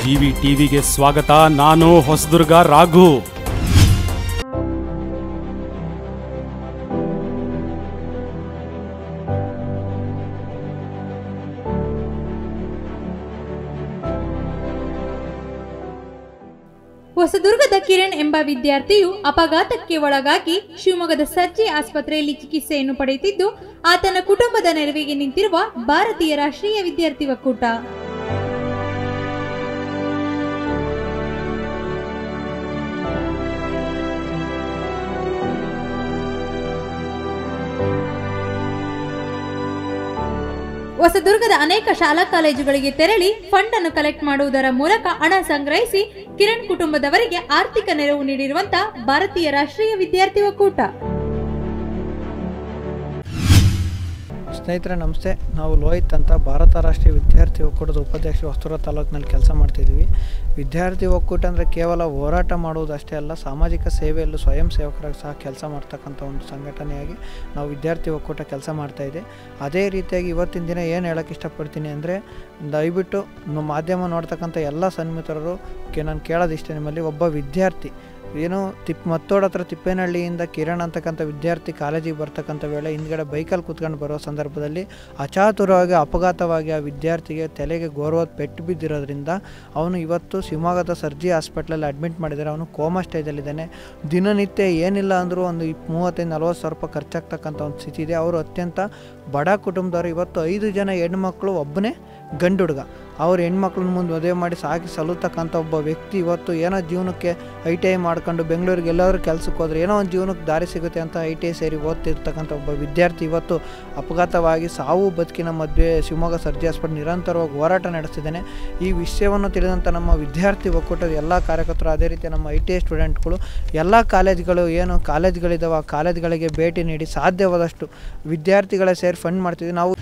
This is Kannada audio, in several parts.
ಜಿವಿ ಟಿವಿಗೆ ಸ್ವಾಗತ ನಾನು ಹೊಸದುರ್ಗ ರಾಘು ಹೊಸದುರ್ಗದ ಕಿರಣ್ ಎಂಬ ವಿದ್ಯಾರ್ಥಿಯು ಅಪಘಾತಕ್ಕೆ ಒಳಗಾಗಿ ಶಿವಮೊಗ್ಗದ ಸರ್ಜಿ ಆಸ್ಪತ್ರೆಯಲ್ಲಿ ಚಿಕಿತ್ಸೆಯನ್ನು ಪಡೆಯುತ್ತಿದ್ದು ಆತನ ಕುಟುಂಬದ ನೆರವಿಗೆ ನಿಂತಿರುವ ಭಾರತೀಯ ರಾಷ್ಟ್ರೀಯ ವಿದ್ಯಾರ್ಥಿ ಒಕ್ಕೂಟ ಹೊಸದುರ್ಗದ ಅನೇಕ ಶಾಲಾ ಕಾಲೇಜುಗಳಿಗೆ ತೆರಳಿ ಫಂಡ್ ಅನ್ನು ಕಲೆಕ್ಟ್ ಮಾಡುವುದರ ಮೂಲಕ ಹಣ ಸಂಗ್ರಹಿಸಿ ಕಿರಣ್ ಕುಟುಂಬದವರಿಗೆ ಆರ್ಥಿಕ ನೆರವು ನೀಡಿರುವಂತ ಭಾರತೀಯ ರಾಷ್ಟ್ರೀಯ ವಿದ್ಯಾರ್ಥಿ ಒಕ್ಕೂಟ ಸ್ನೇಹಿತರೆ ನಮಸ್ತೆ ನಾವು ಲೋಹಿತ್ ಅಂತ ಭಾರತ ರಾಷ್ಟ್ರೀಯ ವಿದ್ಯಾರ್ಥಿ ಒಕ್ಕೂಟದ ಉಪಾಧ್ಯಕ್ಷ ಹೊಸದುರ್ಗ ತಾಲೂಕಿನಲ್ಲಿ ಕೆಲಸ ಮಾಡ್ತಿದ್ದೀವಿ ವಿದ್ಯಾರ್ಥಿ ಒಕ್ಕೂಟ ಅಂದರೆ ಕೇವಲ ಹೋರಾಟ ಮಾಡುವುದಷ್ಟೇ ಅಲ್ಲ ಸಾಮಾಜಿಕ ಸೇವೆಯಲ್ಲೂ ಸ್ವಯಂ ಸೇವಕರಾಗಿ ಸಹ ಕೆಲಸ ಮಾಡ್ತಕ್ಕಂಥ ಒಂದು ಸಂಘಟನೆಯಾಗಿ ನಾವು ವಿದ್ಯಾರ್ಥಿ ಒಕ್ಕೂಟ ಕೆಲಸ ಮಾಡ್ತಾ ಇದೆ ಅದೇ ರೀತಿಯಾಗಿ ಇವತ್ತಿನ ದಿನ ಏನು ಹೇಳೋಕ್ಕೆ ಇಷ್ಟಪಡ್ತೀನಿ ಅಂದರೆ ದಯವಿಟ್ಟು ನಮ್ಮ ಮಾಧ್ಯಮ ನೋಡ್ತಕ್ಕಂಥ ಎಲ್ಲ ಸನ್ಮಿತರರು ಕೆ ನಾನು ಕೇಳೋದಿಷ್ಟೇ ನಿಮ್ಮಲ್ಲಿ ಒಬ್ಬ ವಿದ್ಯಾರ್ಥಿ ಏನು ತಿಪ್ ಮತ್ತೋಡ ಹತ್ರ ತಿಪ್ಪೇನಹಳ್ಳಿಯಿಂದ ಕಿರಣ್ ಅಂತಕ್ಕಂಥ ವಿದ್ಯಾರ್ಥಿ ಕಾಲೇಜಿಗೆ ಬರ್ತಕ್ಕಂಥ ವೇಳೆ ಹಿಂದ್ಗಡೆ ಬೈಕಲ್ಲಿ ಕೂತ್ಕೊಂಡು ಬರೋ ಸಂದರ್ಭದಲ್ಲಿ ಅಚಾತುರವಾಗಿ ಅಪಘಾತವಾಗಿ ಆ ವಿದ್ಯಾರ್ಥಿಗೆ ತಲೆಗೆ ಗೌರವದ ಪೆಟ್ಟು ಬಿದ್ದಿರೋದ್ರಿಂದ ಅವನು ಇವತ್ತು ಶಿವಮೊಗ್ಗದ ಸರ್ಜಿ ಹಾಸ್ಪಿಟ್ಲಲ್ಲಿ ಅಡ್ಮಿಟ್ ಮಾಡಿದ್ದಾರೆ ಅವನು ಕೋಮಾ ಸ್ಟೇಜಲ್ಲಿದ್ದಾನೆ ದಿನನಿತ್ಯ ಏನಿಲ್ಲ ಅಂದರೂ ಒಂದು ಇಪ್ ಮೂವತ್ತೈದು ನಲ್ವತ್ತು ಸಾವಿರ ರೂಪಾಯಿ ಖರ್ಚಾಗ್ತಕ್ಕಂಥ ಒಂದು ಸ್ಥಿತಿ ಇದೆ ಅವರು ಅತ್ಯಂತ ಬಡ ಕುಟುಂಬದವರು ಇವತ್ತು ಐದು ಜನ ಹೆಣ್ಮಕ್ಳು ಒಬ್ಬನೇ ಗಂಡು ಹುಡುಗ ಅವ್ರ ಹೆಣ್ಮಕ್ಳನ್ನ ಮುಂದೆ ಮದುವೆ ಮಾಡಿ ಸಾಕಿ ಸಲ್ಲತಕ್ಕಂಥ ಒಬ್ಬ ವ್ಯಕ್ತಿ ಇವತ್ತು ಏನೋ ಜೀವನಕ್ಕೆ ಐ ಟಿ ಐ ಮಾಡ್ಕೊಂಡು ಬೆಂಗಳೂರಿಗೆ ಎಲ್ಲಾದ್ರೂ ಕೆಲಸಕ್ಕೆ ಹೋದ್ರೆ ಏನೋ ಒಂದು ಜೀವನಕ್ಕೆ ದಾರಿ ಸಿಗುತ್ತೆ ಅಂತ ಐ ಟಿ ಐ ಸೇರಿ ಓದ್ತಿರ್ತಕ್ಕಂಥ ಒಬ್ಬ ವಿದ್ಯಾರ್ಥಿ ಇವತ್ತು ಅಪಘಾತವಾಗಿ ಸಾವು ಬದುಕಿನ ಮಧ್ಯೆ ಶಿವಮೊಗ್ಗ ಸರ್ಜಿ ಹಾಸ್ಪಿಟಲ್ ನಿರಂತರವಾಗಿ ಹೋರಾಟ ನಡೆಸ್ತಿದ್ದಾನೆ ಈ ವಿಷಯವನ್ನು ತಿಳಿದಂಥ ನಮ್ಮ ವಿದ್ಯಾರ್ಥಿ ಒಕ್ಕೂಟದ ಎಲ್ಲ ಕಾರ್ಯಕರ್ತರು ಅದೇ ರೀತಿ ನಮ್ಮ ಐ ಟಿ ಐ ಸ್ಟೂಡೆಂಟ್ಗಳು ಎಲ್ಲ ಕಾಲೇಜ್ಗಳು ಏನು ಕಾಲೇಜ್ಗಳಿದ್ದಾವೆ ಆ ಕಾಲೇಜ್ಗಳಿಗೆ ಭೇಟಿ ನೀಡಿ ಸಾಧ್ಯವಾದಷ್ಟು ವಿದ್ಯಾರ್ಥಿಗಳೇ ಸೇರಿ ಫಂಡ್ ಮಾಡ್ತಿದ್ವಿ ನಾವು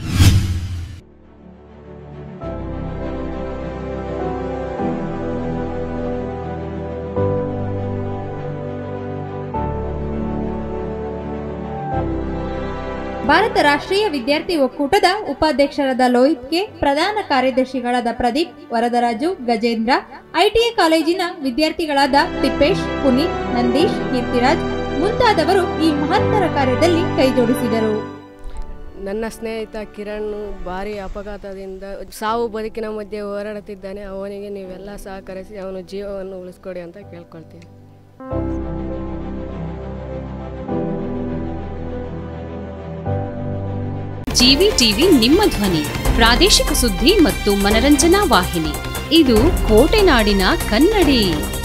ಭಾರತ ರಾಷ್ಟ್ರೀಯ ವಿದ್ಯಾರ್ಥಿ ಒಕ್ಕೂಟದ ಉಪಾಧ್ಯಕ್ಷರಾದ ಲೋಹಿತ್ಗೆ ಪ್ರಧಾನ ಕಾರ್ಯದರ್ಶಿಗಳಾದ ಪ್ರದೀಪ್ ವರದರಾಜು ಗಜೇಂದ್ರ ಐಟಿಐ ಕಾಲೇಜಿನ ವಿದ್ಯಾರ್ಥಿಗಳಾದ ತಿಪ್ಪೇಶ್ ಪುನೀತ್ ನಂದೀಶ್ ಕೀರ್ತಿರಾಜ್ ಮುಂತಾದವರು ಈ ಮಹತ್ತರ ಕಾರ್ಯದಲ್ಲಿ ಕೈಜೋಡಿಸಿದರು ನನ್ನ ಸ್ನೇಹಿತ ಕಿರಣ್ ಭಾರಿ ಅಪಘಾತದಿಂದ ಸಾವು ಬದುಕಿನ ಮಧ್ಯೆ ಹೋರಾಡುತ್ತಿದ್ದಾನೆ ಅವನಿಗೆ ನೀವೆಲ್ಲ ಸಹಕರಿಸಿ ಅವನ ಜೀವವನ್ನು ಉಳಿಸ್ಕೊಡಿ ಅಂತ ಕೇಳ್ಕೊಳ್ತೀನಿ ಜಿವಿ ಟಿವಿ ನಿಮ್ಮ ಧ್ವನಿ ಪ್ರಾದೇಶಿಕ ಸುದ್ದಿ ಮತ್ತು ಮನರಂಜನಾ ವಾಹಿನಿ ಇದು ಕೋಟೆನಾಡಿನ ಕನ್ನಡಿ